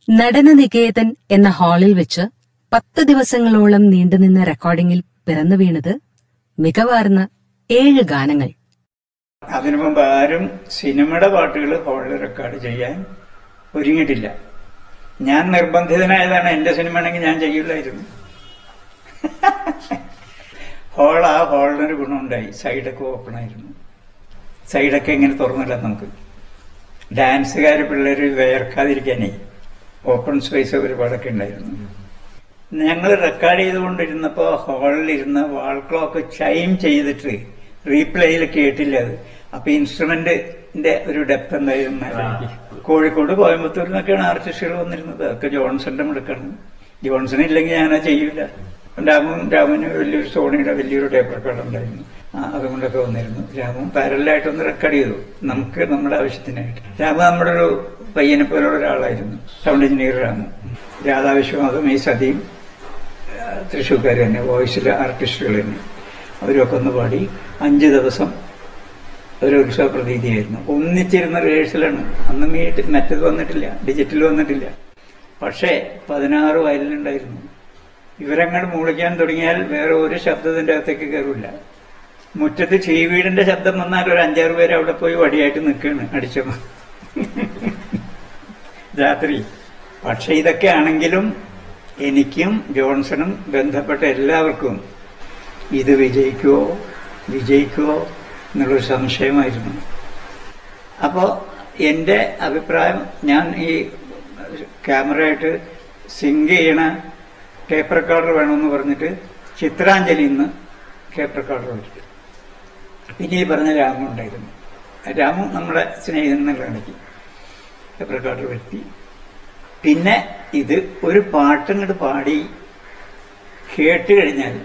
നടനനികേതൻ എന്ന ഹാളിൽ വെച്ച് പത്ത് ദിവസങ്ങളോളം നീണ്ടുനിന്ന റെക്കോർഡിംഗിൽ പിറന്നു വീണത് മികവാർന്ന ഏഴ് ഗാനങ്ങൾ അതിനു മുമ്പ് ആരും സിനിമയുടെ പാട്ടുകൾ ഹോളിൽ റെക്കോർഡ് ചെയ്യാൻ ഒരുങ്ങിയിട്ടില്ല ഞാൻ നിർബന്ധിതനായതാണ് എന്റെ സിനിമ ആണെങ്കിൽ ഞാൻ ചെയ്യില്ലായിരുന്നു ഹോൾ ആ ഹോളിനൊരു ഗുണമുണ്ടായി സൈഡൊക്കെ ഓപ്പൺ ആയിരുന്നു സൈഡൊക്കെ ഇങ്ങനെ തുറന്നില്ല നമുക്ക് ഡാൻസുകാർ പിള്ളേർ വേർക്കാതിരിക്കാനേ ഓപ്പൺ സ്പേസ് ഒരുപാടൊക്കെ ഉണ്ടായിരുന്നു ഞങ്ങൾ റെക്കോർഡ് ചെയ്തുകൊണ്ടിരുന്നപ്പോ ഹാളിലിരുന്ന് വാൾ ക്ലോക്ക് ചൈം ചെയ്തിട്ട് റീപ്ലേയിൽ കേട്ടില്ല അത് അപ്പൊ ഇൻസ്ട്രുമെന്റിന്റെ ഒരു ഡെപ്ത് എന്തായിരുന്നു ആലോചിക്ക്. കോഴിക്കോട് കോയമ്പത്തൂരിൽ നിന്നൊക്കെയാണ് ആർട്ടിസ്റ്റുകൾ വന്നിരുന്നത് അതൊക്കെ ജോൺസന്റെ മിടുക്കാണ് ജോൺസൺ ഇല്ലെങ്കിൽ ഞാനത് ചെയ്യൂല രാമും രാമുന് വലിയൊരു സോണിയുടെ വലിയൊരു ടേപ്പ് റെക്കോർഡ് ഉണ്ടായിരുന്നു ആ, അതുകൊണ്ടൊക്കെ വന്നിരുന്നു രാമും പാരലായിട്ടൊന്ന് റെക്കോർഡ് ചെയ്തു നമുക്ക് നമ്മുടെ ആവശ്യത്തിനായിട്ട് രാമു നമ്മുടെ ഒരു പയ്യനെ പോലുള്ള ഒരാളായിരുന്നു സൗണ്ട് എഞ്ചിനീയർ രാമു രാധാ വിശ്വനാഥും ഈ സതിയും തൃശ്ശൂർക്കാർ തന്നെ വോയിസിലെ ആർട്ടിസ്റ്റുകൾ തന്നെ അവരൊക്കെ ഒന്ന് പാടി അഞ്ച് ദിവസം ഒരു ഉത്സവ പ്രതീതിയായിരുന്നു ഒന്നിച്ചിരുന്ന റിഹേഴ്സലാണ് അന്ന് മീറ്റ് മറ്റത് വന്നിട്ടില്ല ഡിജിറ്റൽ വന്നിട്ടില്ല പക്ഷേ പതിനാറ് വയലിനുണ്ടായിരുന്നു ഇവരങ്ങോട്ട് മൂളിക്കാൻ തുടങ്ങിയാൽ വേറെ ഒരു ശബ്ദത്തിന്റെ അകത്തേക്ക് കയറില്ല മുറ്റത്ത് ചീവീടിന്റെ ശബ്ദം വന്നാൽ ഒരു അഞ്ചാറ് പേര് അവിടെ പോയി വടിയായിട്ട് നിൽക്കുകയാണ് അടിച്ചത് രാത്രി പക്ഷെ ഇതൊക്കെ ആണെങ്കിലും എനിക്കും ജോൺസണും ബന്ധപ്പെട്ട എല്ലാവർക്കും ഇത് വിജയിക്കുവോ വിജയിക്കുവോ എന്നുള്ളൊരു സംശയമായിരുന്നു അപ്പോ എന്റെ അഭിപ്രായം ഞാൻ ഈ ക്യാമറയായിട്ട് സിങ്ക് ചെയ്യണ ടേപ്പ് റെക്കോർഡർ വേണമെന്ന് പറഞ്ഞിട്ട് ചിത്രാഞ്ജലി ഇന്ന് ടേപ്പ് റെക്കോർഡർ വെച്ചു പിന്നെ ഈ പറഞ്ഞ രാമു ഉണ്ടായിരുന്നു രാമു നമ്മുടെ സ്നേഹിതൻ എന്നുള്ള കണക്ക് ടേപ്പ് റെക്കോർഡർ വരുത്തി പിന്നെ ഇത് ഒരു പാട്ടങ്ങോട്ട് പാടി കേട്ട് കഴിഞ്ഞാൽ